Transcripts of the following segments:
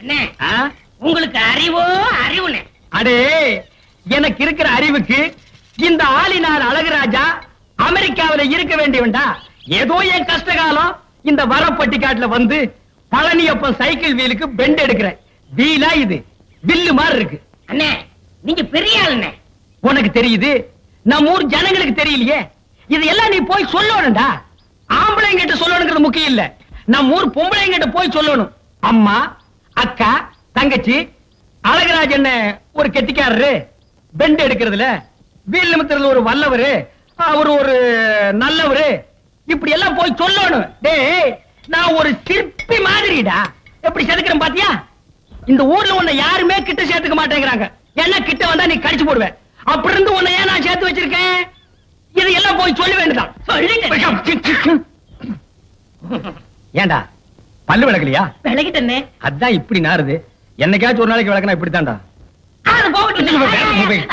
அண்ணே ஆ? உங்களுக்கு அறிவோ அறிவுனே அடே எனக்கு இருக்கிற அறிவுக்கு இந்த ஆளினார் அழகுராஜா அமெரிக்காவில இருக்க வேண்டியவன்டா ஏதோ என் கஷ்ட காலம் இந்த வரப்பட்டிக்காட்டுல வந்து பழனியப்பன் சைக்கிள் வீலுக்கு பெண்ட் எடுக்கிறேன் வீலா இது வில்லு மாதிரி இருக்கு அண்ணே நீங்க பெரிய ஆளுண்ணே உனக்கு தெரியுது நம்ம ஊர் ஜனங்களுக்கு தெரியலையே இது எல்லாம் நீ போய் சொல்லணும்டா ஆம்பளைங்கிட்ட சொல்லணுங்கிறது முக்கியம் இல்ல நம்ம ஊர் பொம்பளைங்கிட்ட போய் சொல்லணும் அம்மா அக்கா தங்கச்சி அழகராஜ் என்ன ஒரு கெட்டிக்காரரு பெண்ட் எடுக்கிறதுல வீல் நிமித்துறதுல ஒரு வல்லவரு அவர் ஒரு நல்லவரு இப்படி எல்லாம் போய் சொல்லணும் டேய் நான் ஒரு சிற்பி மாதிரிடா எப்படி செதுக்கிறேன் பாத்தியா இந்த ஊர்ல உன்னை யாருமே கிட்ட சேர்த்துக்க மாட்டேங்கிறாங்க ஏன்னா கிட்ட வந்தா நீ கடிச்சு போடுவேன் அப்படி இருந்து உன்னை ஏன் நான் சேர்த்து வச்சிருக்கேன் இது எல்லாம் போய் சொல்ல வேண்டியதான் ஏண்டா பல்லு விளக்கலையா விலகிட்டண்ணே அதான் இப்படி நாறுது என்னைக்காச்சும் ஒரு நாளைக்கு விளக்கனா இப்படித்தான்டா அது போகட்டும்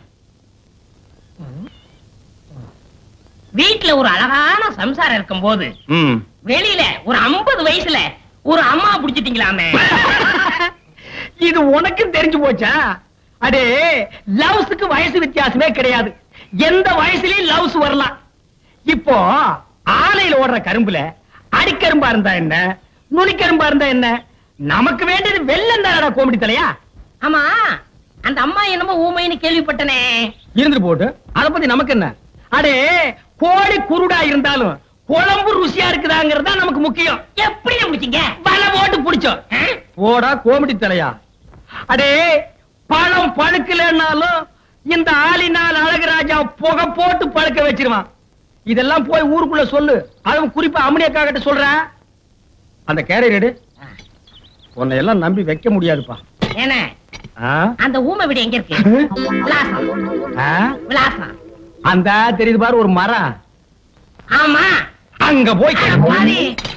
வீட்டுல ஒரு அழகான சம்சாரம் இருக்கும் போது ம் வெளியில ஒரு 50 வயசுல ஒரு அம்மா புடிச்சிட்டீங்களாமே இது உனக்கு தெரிஞ்சு போச்சா அடே லவ்ஸுக்கு வயசு வித்தியாசமே கிடையாது எந்த வயசுலயும் லவ்ஸ் வரலாம் இப்போ ஆலையில ஓடுற கரும்புல அடிக்கரும்பா இருந்தா என்ன நுனிக்கரும்பா இருந்தா என்ன நமக்கு வேண்டியது வெள்ளம் தானடா கோமடி தலையா ஆமா அந்த அம்மா என்னமோ ஊமைன்னு கேள்விப்பட்டனே இருந்துட்டு போட்டு அத பத்தி நமக்கு என்ன அடே கோழி குருடா இருந்தாலும் குழம்பு ருசியா இருக்குதாங்கிறது தான் நமக்கு முக்கியம் எப்படி முடிச்சீங்க வலை போட்டு புடிச்சோம் போடா கோமடி தலையா அடே பழம் பழுக்கலன்னாலும் இந்த ஆளினால் அழகுராஜா புகை போட்டு பழுக்க வச்சிருவான் இதெல்லாம் போய் ஊருக்குள்ள சொல்லு அதுவும் குறிப்பா அம்மனியக்கா கிட்ட சொல்றேன் அந்த கேரியர் எடு உன்னை எல்லாம் நம்பி வைக்க முடியாதுப்பா ஏன ஆ? அந்த ஊமை வீடு எங்க இருக்கு விலாசம் ஆ? விலாசம் அந்த தெரியுது பாரு ஒரு மரம் ஆமா அங்க போய் கேளு. பாரு